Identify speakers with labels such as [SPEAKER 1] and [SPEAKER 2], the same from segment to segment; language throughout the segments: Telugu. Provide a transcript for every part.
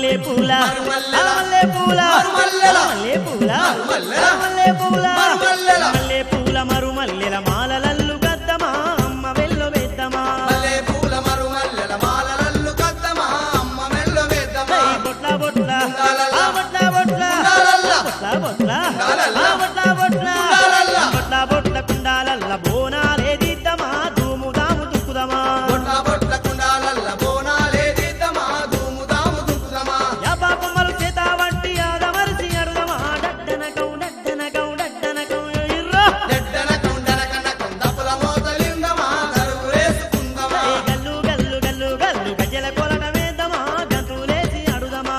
[SPEAKER 1] మల్లె పూల
[SPEAKER 2] మరుమల్లెల.
[SPEAKER 1] మల్లె పూల
[SPEAKER 2] మరుమల్లెల.
[SPEAKER 1] మల్లె పూల
[SPEAKER 2] మరుమల్లెల.
[SPEAKER 1] మల్లె పూల
[SPEAKER 2] మరుమల్లెల.
[SPEAKER 1] మల్లె పూల మరుమల్లెల మాలలల్లు గద్దమా అమ్మ వెల్లో వేద్దమా
[SPEAKER 2] మల్లె పూల మరుమల్లెల మాలలల్లు కద్దమా అమ్మ మెల్ల వేద్దమా
[SPEAKER 1] ఏయ్ బొట్ల బొట్ల
[SPEAKER 2] ఉండాలల్లా.
[SPEAKER 1] ఆ బొట్ల బొట్ల
[SPEAKER 2] ఉండాలల్లా.
[SPEAKER 1] బొట్ల బొట్ల
[SPEAKER 2] ఉండాలల్లా.
[SPEAKER 1] ఆ బొట్ల బొట్ల
[SPEAKER 2] ఉండాలల్లా.
[SPEAKER 1] బొట్ల బొట్ల కుండాలల్ల బోనాలే దిద్దమా ధూము దాము దుక్కుదమా
[SPEAKER 2] బొట్ల బొట్ల కుండాలల్ల బోనాలే దిద్దమా ధూము దాము దుక్కుదమా
[SPEAKER 1] యా పాపమ్మలు చేత వంటి ఆదమరిసి అడుదమా డడ్డనకం డడ్డనకం డడ్డనకం ఇర్రా
[SPEAKER 2] చెడ్డన కొండన కనకం దప్పుల మోతలిందమా దరువు వేసుకుందమా
[SPEAKER 1] ఏయ్ గల్లు గల్లు గల్లు గల్లు గజల కొలట వేద్దమా గంతులేసి అడుదమా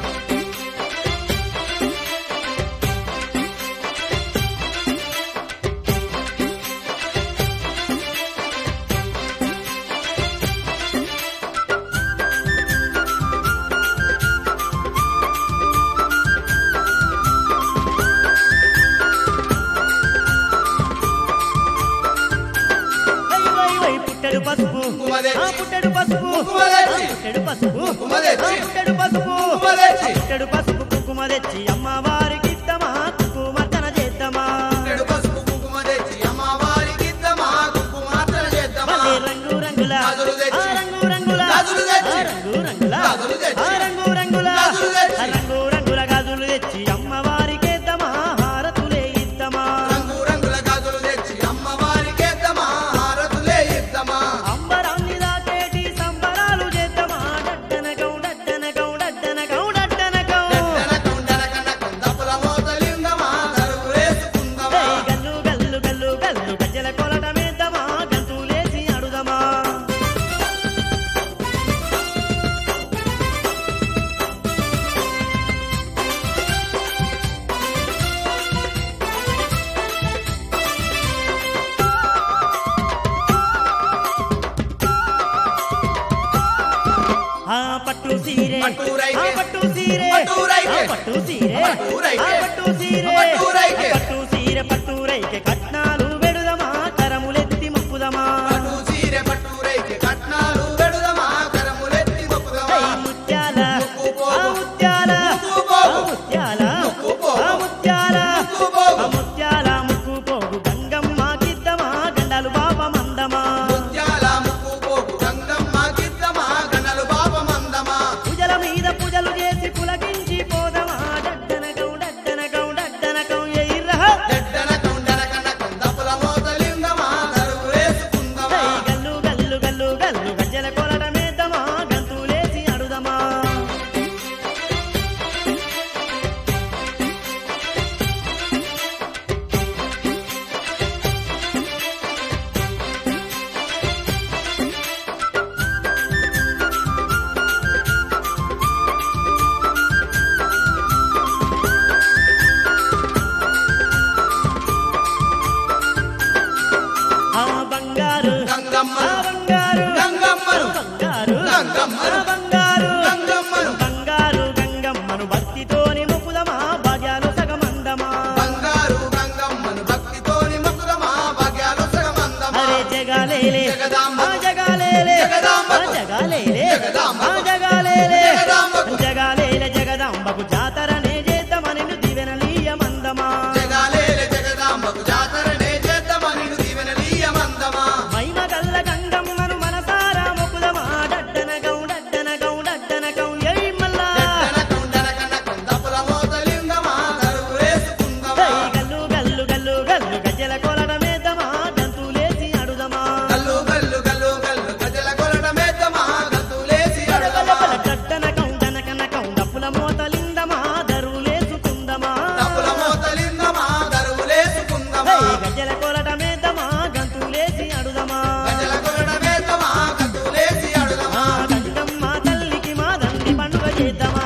[SPEAKER 1] వై వై వై పుట్టెడు పసుపు
[SPEAKER 2] కుంకుమ తెచ్చి.
[SPEAKER 1] ఆ పుట్టెడు పసుపు
[SPEAKER 2] కుంకుమ తెచ్చి.
[SPEAKER 1] ఆ పుట్టెడు పసుపు
[SPEAKER 2] కుంకుమ తెచ్చి.
[SPEAKER 1] ఆ పుట్టెడు పసుపు
[SPEAKER 2] కుంకుమ తెచ్చి.
[SPEAKER 1] ఆ పుట్టెడు పసుపు కుంకుమ తెచ్చి అమ్మవారికి ఇద్దమా కుంకుమర్తన చేద్దామా
[SPEAKER 2] చెడు పసుపు కుంకుమ తెచ్చి అమ్మవారికి ఇద్దమా కుంకుమార్చన చేద్దామా
[SPEAKER 1] మళ్ళీ రంగు రంగుల
[SPEAKER 2] గాజులు తెచ్చి.
[SPEAKER 1] ఆ రంగు రంగుల
[SPEAKER 2] గాజులు తెచ్చి.
[SPEAKER 1] ఆ రంగు రంగుల
[SPEAKER 2] గాజులు తెచ్చి.
[SPEAKER 1] ఆ రంగు రంగుల
[SPEAKER 2] గాజులు తెచ్చి.
[SPEAKER 1] ఆ రంగు రంగుల గాజులు తెచ్చి అమ్మవారికి ఇద్దమా హారతులే ఇద్దమా
[SPEAKER 2] రంగు రంగుల గాజులు తెచ్చి అమ్మవారికి ఇద్దమా హారతులే ఇద్దమా
[SPEAKER 1] అంబరాన్ని దాకేటి సంబరాలు చేద్దామా డడ్డనకం డడ్డనకం డడ్డనకం డడ్డనకం
[SPEAKER 2] చెడ్డన కొండన కనకం దప్పుల మోతలిందమా దరువు వేసుకుందమా
[SPEAKER 1] ఏయ్ గల్లు గల్లు గల్లు గల్లు గజ్జల కొలట మేద్దమా గంతులేసి అడుదమా ఆ పట్టు సీరే
[SPEAKER 2] పట్టురైకే.
[SPEAKER 1] ఆ పట్టు సీరే
[SPEAKER 2] పట్టురైకే.
[SPEAKER 1] ఆ పట్టు సీరే
[SPEAKER 2] పట్టురైకే.
[SPEAKER 1] ఆ పట్టు సీరే
[SPEAKER 2] పట్టురైకే.
[SPEAKER 1] ఆ పట్టు సీరే పట్టురైకే కట్నాలు వెడుదమా కరములెత్తి మొక్కుదమా
[SPEAKER 2] పట్టు చీరె పట్టు రైకి కట్నాలు వెడుదమా కరములెత్తి మొక్కుదమా
[SPEAKER 1] ఏయ్ ముత్యాల
[SPEAKER 2] ముక్కు పోగు.
[SPEAKER 1] ఆ ముత్యాల
[SPEAKER 2] ముక్కు పోగు.
[SPEAKER 1] ఆ ముత్యాల
[SPEAKER 2] ముక్కు పోగు.
[SPEAKER 1] ఆ ముత్యాల
[SPEAKER 2] ముక్కు పోగు.
[SPEAKER 1] ఆ ముత్యాల ముక్కు పోగు గంగమ్మ కిద్దమా గండాలు బాబా మందమా
[SPEAKER 2] ముత్యాల ముక్కు పోగు గంగమ్మ గిద్దమా గనలు బాబ మందమా
[SPEAKER 1] పూజల మీద పూజలు చేసి పులకించి పోదమా డడ్డనకం డడ్డనకం డడ్డనకం ఎయిర్రహ
[SPEAKER 2] చెడ్డన కొండన కనకం దప్పుల మోతలిందమా దరువు వేసుకుందమా
[SPEAKER 1] ఏయ్ గల్లు గల్లు గల్లు గల్లు గజ్జల కొలట మేద్దమా గంతులేసి అడుదమా ఆ బంగారు
[SPEAKER 2] గంగమ్మ
[SPEAKER 1] ఆ బంగారు
[SPEAKER 2] గంగమ్మను
[SPEAKER 1] బంగారు
[SPEAKER 2] గంగమ్మను
[SPEAKER 1] ఆ బంగారు
[SPEAKER 2] గంగమ్మను
[SPEAKER 1] బంగారు గంగమ్మను భక్తితోని ముకుదమా భాగ్యాలు సగమందమా
[SPEAKER 2] బంగారు గంగమ్మను భక్తితోని మొక్కుదమా భాగ్యాలు సగమందమా
[SPEAKER 1] అరే జగాలేలే
[SPEAKER 2] జగదాంబ.
[SPEAKER 1] ఆ జగాలేలే
[SPEAKER 2] జగదాంబ.
[SPEAKER 1] ఆ జగాలేలే
[SPEAKER 2] జగదాంబ.
[SPEAKER 1] ఆ జగాలేలే
[SPEAKER 2] జగదాంబకు.
[SPEAKER 1] జగాలేలే జగదాంబకు జాతరనే చేద్దామని దివెనలీయ మందమా
[SPEAKER 2] జగాలేల జగదాంబకు జాతరనే చేద్దామని దీవెనలీయ మందమా
[SPEAKER 1] మహిమ గల్ల గంగమ్మను మనసారా మొకుదమా డడ్డన గౌ డడ్డన గౌ డడ్డన గౌ ఎయ్ మల్లా
[SPEAKER 2] చెడ్డన కొండన కనకం దప్పుల మోతలిందమా దరువు వేసుకుందమా
[SPEAKER 1] ఏయ్ గల్లు గల్లు గల్లు గల్లు గజ్జల కొలడ మేద్దమా గంతులేసి అడుదమా
[SPEAKER 2] గల్లు గల్లు గల్లు గల్లు గజల కొలట మేద్దమా గంతులేసి అడగమా
[SPEAKER 1] డడ్డన కౌ డనకన కౌ డప్పుల మోతలిందమా దరువులేసుకుందమా
[SPEAKER 2] దప్పుల మోతలిందమా దరువులేసుకుందమా
[SPEAKER 1] ఏయ్ గజ్జల కొలట మేద్దమా గంతులేసి అడుదమా
[SPEAKER 2] గజల కొలట మేద్దమా గంతులేసి అడుగమా
[SPEAKER 1] ఆ గంగమ్మ తల్లికి మా దండి పండుగ చేద్దామా